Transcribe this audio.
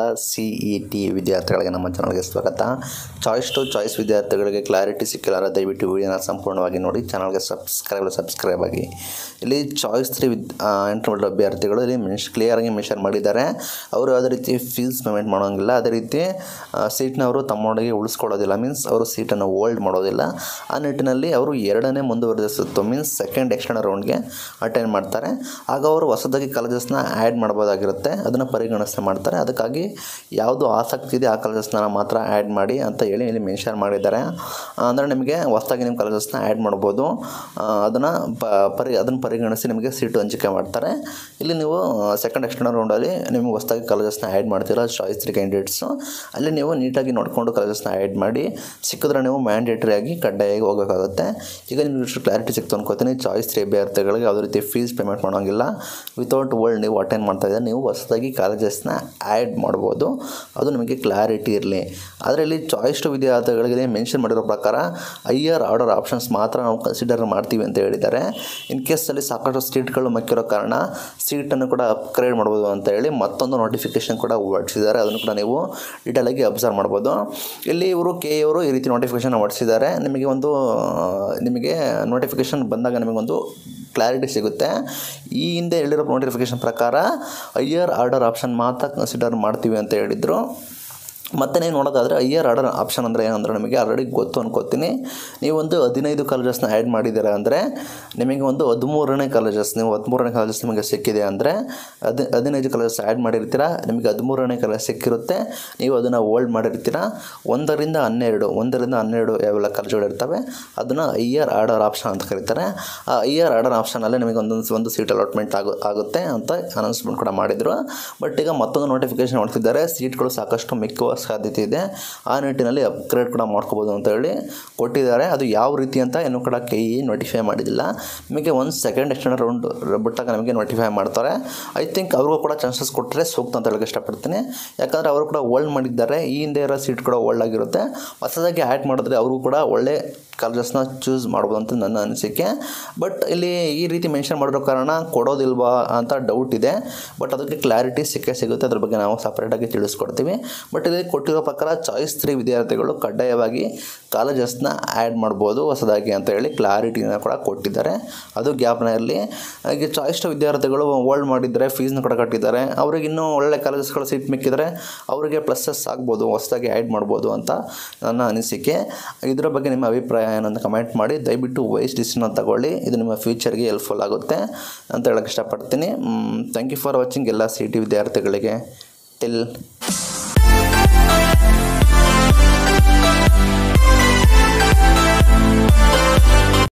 C E T ವಿದ್ಯಾರ್ಥಿಗಳಿಗೆ ನಮ್ಮ ಚಾನಲ್ಗೆ ಸ್ವಾಗತ ಚಾಯ್ಸ್ ಟು ಚಾಯ್ಸ್ ವಿದ್ಯಾರ್ಥಿಗಳಿಗೆ ಕ್ಲಾರಿಟಿ ಸಿಕ್ಕಿಲ್ಲ ದಯವಿಟ್ಟು ವಿಡಿಯೋನ ಸಂಪೂರ್ಣವಾಗಿ ನೋಡಿ ಚಾನಲ್ಗೆ ಸಬ್ಸ್ಕ್ರೈಬ್ ಸಬ್ಸ್ಕ್ರೈಬ್ ಆಗಿ ಇಲ್ಲಿ ಚಾಯ್ಸ್ ತ್ರೀ ವಿದ್ ಎಂಟ್ರಿ ಅಭ್ಯರ್ಥಿಗಳು ಇಲ್ಲಿ ಮೆನ್ಷ್ ಕ್ಲಿಯರಾಗಿ ಮೆನ್ಷನ್ ಮಾಡಿದ್ದಾರೆ ಅವರು ಯಾವುದೇ ರೀತಿ ಫೀಸ್ ಪೇಮೆಂಟ್ ಮಾಡೋಂಗಿಲ್ಲ ಅದೇ ರೀತಿ ಸೀಟ್ನ ಅವರು ತಮ್ಮೊಳಗೆ ಉಳಿಸ್ಕೊಳ್ಳೋದಿಲ್ಲ ಮೀನ್ಸ್ ಅವರು ಸೀಟನ್ನು ಹೋಲ್ಡ್ ಮಾಡೋದಿಲ್ಲ ಆ ನಿಟ್ಟಿನಲ್ಲಿ ಅವರು ಎರಡನೇ ಮುಂದುವರೆದ ಸುತ್ತು ಮೀನ್ಸ್ ಸೆಕೆಂಡ್ ಎಕ್ಸ್ಟರ್ನಲ್ ರೌಂಡ್ಗೆ ಅಟೆಂಡ್ ಮಾಡ್ತಾರೆ ಆಗ ಅವರು ಹೊಸದಾಗಿ ಕಾಲೇಜಸ್ನ ಆ್ಯಡ್ ಮಾಡ್ಬೋದಾಗಿರುತ್ತೆ ಅದನ್ನು ಪರಿಗಣಿಸಿ ಮಾಡ್ತಾರೆ ಅದಕ್ಕಾಗಿ ಯಾವುದು ಆಸಕ್ತಿ ಇದೆ ಆ ಕಾಲೇಜಸ್ನ ಮಾತ್ರ ಆ್ಯಡ್ ಮಾಡಿ ಅಂತ ಹೇಳಿ ಇಲ್ಲಿ ಮೆನ್ಷನ್ ಮಾಡಿದ್ದಾರೆ ಅಂದರೆ ನಿಮಗೆ ಹೊಸದಾಗಿ ನಿಮ್ಮ ಕಾಲೇಜಸ್ನ ಆ್ಯಡ್ ಮಾಡ್ಬೋದು ಅದನ್ನು ಪರಿ ಅದನ್ನು ಪರಿಗಣಿಸಿ ನಿಮಗೆ ಸೀಟು ಹಂಚಿಕೆ ಮಾಡ್ತಾರೆ ಇಲ್ಲಿ ನೀವು ಸೆಕೆಂಡ್ ಎಕ್ಸ್ಟರ್ನಲ್ ರೌಂಡಲ್ಲಿ ನಿಮಗೆ ಹೊಸದಾಗಿ ಕಾಲೇಜಸ್ನ ಆ್ಯಡ್ ಮಾಡ್ತೀರಾ ಚಾಯ್ಸ್ ತ್ರೀ ಕ್ಯಾಂಡಿಡೇಟ್ಸು ಅಲ್ಲಿ ನೀವು ನೀಟಾಗಿ ನೋಡಿಕೊಂಡು ಕಾಲೇಜಸ್ನ ಆ್ಯಡ್ ಮಾಡಿ ಸಿಕ್ಕಿದ್ರೆ ನೀವು ಮ್ಯಾಂಡೇಟ್ರಿ ಆಗಿ ಕಡ್ಡಾಯಾಗಿ ಹೋಗಬೇಕಾಗುತ್ತೆ ಈಗ ನಿಮಗೆ ಇಷ್ಟು ಕ್ಲಾರಿಟಿ ಸಿಕ್ತು ಅನ್ಕೋತೀನಿ ಚಾಯ್ಸ್ ತ್ರೀ ಅಭ್ಯರ್ಥಿಗಳಿಗೆ ಯಾವುದೇ ರೀತಿ ಫೀಸ್ ಪೇಮೆಂಟ್ ಮಾಡೋಂಗಿಲ್ಲ ವಿತೌಟ್ ವರ್ಲ್ಡ್ ನೀವು ಅಟೆಂಡ್ ಮಾಡ್ತಾ ಇದ್ದಾರೆ ನೀವು ಹೊಸದಾಗಿ ಕಾಲೇಜಸ್ನ ಆ್ಯಡ್ ಮಾಡ್ಬೋದು ಅದು ನಿಮಗೆ ಕ್ಲಾರಿಟಿ ಇರಲಿ ಆದರೆ ಇಲ್ಲಿ ಚಾಯ್ಸ್ ಟು ವಿದ್ಯಾರ್ಥಿಗಳಿಗೆ ಮೆನ್ಷನ್ ಮಾಡಿರೋ ಪ್ರಕಾರ ಹೈಯರ್ ಆರ್ಡರ್ ಆಪ್ಷನ್ಸ್ ಮಾತ್ರ ನಾವು ಕನ್ಸಿಡರ್ ಮಾಡ್ತೀವಿ ಅಂತ ಹೇಳಿದ್ದಾರೆ ಇನ್ ಕೇಸಲ್ಲಿ ಸಾಕಷ್ಟು ಸೀಟ್ಗಳು ಮಕ್ಕಿರೋ ಕಾರಣ ಸೀಟನ್ನು ಕೂಡ ಅಪ್ಗ್ರೇಡ್ ಮಾಡ್ಬೋದು ಅಂತ ಹೇಳಿ ಮತ್ತೊಂದು ನೋಟಿಫಿಕೇಶನ್ ಕೂಡ ಹೊರಡಿಸಿದ್ದಾರೆ ಅದನ್ನು ಕೂಡ ನೀವು ಡೀಟೇಲಾಗಿ ಅಬ್ಸರ್ವ್ ಮಾಡ್ಬೋದು ಇಲ್ಲಿ ಇವರು ಕೆ ಅವರು ಈ ರೀತಿ ನೋಟಿಫಿಕೇಶನ್ ಹೊರಡಿಸಿದ್ದಾರೆ ನಿಮಗೆ ಒಂದು ನಿಮಗೆ ನೋಟಿಫಿಕೇಶನ್ ಬಂದಾಗ ನಿಮಗೊಂದು ಕ್ಲಾರಿಟಿ ಸಿಗುತ್ತೆ ಈ ಹಿಂದೆ ಹೇಳಿರೋ ನೋಟಿಫಿಕೇಶನ್ ಪ್ರಕಾರ ಹೈಯರ್ ಆರ್ಡರ್ ಆಪ್ಷನ್ ಮಾತ್ರ ಕನ್ಸಿಡರ್ ಮಾಡ್ತೀವಿ ಅಂತ ಹೇಳಿದರು ಮತ್ತು ನೀವು ನೋಡೋದಾದರೆ ಹೈಯರ್ ಆರ್ಡರ್ ಆಪ್ಷನ್ ಅಂದರೆ ಏನಂದ್ರೆ ನಿಮಗೆ ಆಲ್ರೆಡಿ ಗೊತ್ತು ಅನ್ಕೋತೀನಿ ನೀವೊಂದು ಹದಿನೈದು ಕಾಲೇಜಸ್ನ ಆ್ಯಡ್ ಮಾಡಿದ್ದೀರಾ ಅಂದರೆ ನಿಮಗೆ ಒಂದು ಹದಿಮೂರನೇ ಕಾಲೇಜಸ್ ನೀವು ಹದಿಮೂರನೇ ಕಾಲೇಜಸ್ ನಿಮಗೆ ಸಿಕ್ಕಿದೆ ಅಂದರೆ ಹದಿ ಹದಿನೈದು ಕಾಲೇಜಸ್ ಆ್ಯಡ್ ಮಾಡಿರ್ತೀರಾ ನಿಮಗೆ ಹದಿಮೂರನೇ ಕಾಲೇಜ್ ಸಿಕ್ಕಿರುತ್ತೆ ನೀವು ಅದನ್ನು ಹೋಲ್ಡ್ ಮಾಡಿರ್ತೀರಾ ಒಂದರಿಂದ ಹನ್ನೆರಡು ಒಂದರಿಂದ ಹನ್ನೆರಡು ಯಾವೆಲ್ಲ ಕಾಲೇಜುಗಳು ಇರ್ತವೆ ಅದನ್ನು ಹೈಯರ್ ಆರ್ಡರ್ ಆಪ್ಷನ್ ಅಂತ ಕರೀತಾರೆ ಆ ಹೈಯರ್ ಆರ್ಡರ್ ಆಪ್ಷನಲ್ಲಿ ನಿಮಗೆ ಒಂದೊಂದು ಒಂದು ಸೀಟ್ ಅಲಾಟ್ಮೆಂಟ್ ಆಗು ಆಗುತ್ತೆ ಅಂತ ಅನೌನ್ಸ್ಮೆಂಟ್ ಕೂಡ ಮಾಡಿದರು ಬಟ್ ಈಗ ಮತ್ತೊಂದು ನೋಟಿಫಿಕೇಶನ್ ಮಾಡ್ತಿದ್ದಾರೆ ಸೀಟ್ಗಳು ಸಾಕಷ್ಟು ಮಿಕ್ಕುವ ಸಾಧ್ಯತೆ ಇದೆ ಆ ನಿಟ್ಟಿನಲ್ಲಿ ಅಪ್ಗ್ರೇಡ್ ಕೂಡ ಮಾಡ್ಕೋಬೋದು ಅಂತ ಹೇಳಿ ಕೊಟ್ಟಿದ್ದಾರೆ ಅದು ಯಾವ ರೀತಿ ಅಂತ ಇನ್ನೂ ಕೂಡ ಕೆ ಇ ನೋಟಿಫೈ ಮಾಡಿದಿಲ್ಲ ನಿಮಗೆ ಒಂದು ಸೆಕೆಂಡ್ ಎಕ್ಸ್ಟೆಂಡ್ ರೌಂಡ್ ಬಿಟ್ಟಾಗ ನಮಗೆ ನೋಟಿಫೈ ಮಾಡ್ತಾರೆ ಐ ಥಿಂಕ್ ಅವ್ರಿಗೂ ಕೂಡ ಚಾನ್ಸಸ್ ಕೊಟ್ಟರೆ ಸೂಕ್ತ ಅಂತ ಹೇಳಕ್ಕೆ ಇಷ್ಟಪಡ್ತೀನಿ ಯಾಕಂದರೆ ಅವರು ಕೂಡ ಹೋಲ್ಡ್ ಮಾಡಿದ್ದಾರೆ ಈ ಹಿಂದೆ ಇರೋ ಸೀಟ್ ಕೂಡ ಹೋಲ್ಡ್ ಆಗಿರುತ್ತೆ ಹೊಸದಾಗಿ ಆ್ಯಡ್ ಮಾಡಿದ್ರೆ ಅವ್ರಿಗೂ ಕೂಡ ಒಳ್ಳೆ ಕಾಲೇಜಸ್ನ ಚೂಸ್ ಮಾಡ್ಬೋದು ಅಂತ ನನ್ನ ಅನಿಸಿಕೆ ಬಟ್ ಇಲ್ಲಿ ಈ ರೀತಿ ಮೆನ್ಷನ್ ಮಾಡಿರೋ ಕಾರಣ ಕೊಡೋದಿಲ್ವಾ ಅಂತ ಡೌಟ್ ಇದೆ ಬಟ್ ಅದಕ್ಕೆ ಕ್ಲಾರಿಟಿ ಸಿಕ್ಕೇ ಸಿಗುತ್ತೆ ಅದ್ರ ಬಗ್ಗೆ ನಾವು ಸಪ್ರೇಟಾಗಿ ತಿಳಿಸ್ಕೊಡ್ತೀವಿ ಬಟ್ ಇಲ್ಲಿ ಕೊಟ್ಟಿರೋ ಪ್ರಕಾರ ಚಾಯ್ಸ್ ತ್ರೀ ವಿದ್ಯಾರ್ಥಿಗಳು ಕಡ್ಡಾಯವಾಗಿ ಕಾಲೇಜಸ್ನ ಆ್ಯಡ್ ಮಾಡ್ಬೋದು ಹೊಸದಾಗಿ ಅಂತ ಹೇಳಿ ಕ್ಲಾರಿಟಿನ ಕೂಡ ಕೊಟ್ಟಿದ್ದಾರೆ ಅದು ಗ್ಯಾಪ್ನ ಇರಲಿ ಹಾಗೆ ಚಾಯ್ಸ್ ಟು ವಿದ್ಯಾರ್ಥಿಗಳು ಹೋಲ್ಡ್ ಮಾಡಿದ್ದಾರೆ ಫೀಸ್ನ ಕೂಡ ಕಟ್ಟಿದ್ದಾರೆ ಅವ್ರಿಗೆ ಇನ್ನೂ ಒಳ್ಳೆ ಕಾಲೇಜಸ್ಗಳು ಸೀಟ್ ಮಿಕ್ಕಿದರೆ ಅವರಿಗೆ ಪ್ಲಸ್ಸಸ್ ಆಗ್ಬೋದು ಹೊಸದಾಗಿ ಆ್ಯಡ್ ಮಾಡ್ಬೋದು ಅಂತ ನನ್ನ ಅನಿಸಿಕೆ ಇದರ ಬಗ್ಗೆ ನಿಮ್ಮ ಅಭಿಪ್ರಾಯ ಏನಂತ ಕಮೆಂಟ್ ಮಾಡಿ ದಯವಿಟ್ಟು ವೈಸ್ ಡಿಸಿಷನ್ ತಗೊಳ್ಳಿ ಇದು ನಿಮ್ಮ ಫ್ಯೂಚರ್ಗೆ ಹೆಲ್ಪ್ಫುಲ್ ಆಗುತ್ತೆ ಅಂತ ಹೇಳಕ್ಕೆ ಇಷ್ಟಪಡ್ತೀನಿ ಥ್ಯಾಂಕ್ ಯು ಫಾರ್ ವಾಚಿಂಗ್ ಎಲ್ಲ ಸಿ ಟಿ ವಿದ್ಯಾರ್ಥಿಗಳಿಗೆ ಟಿಲ್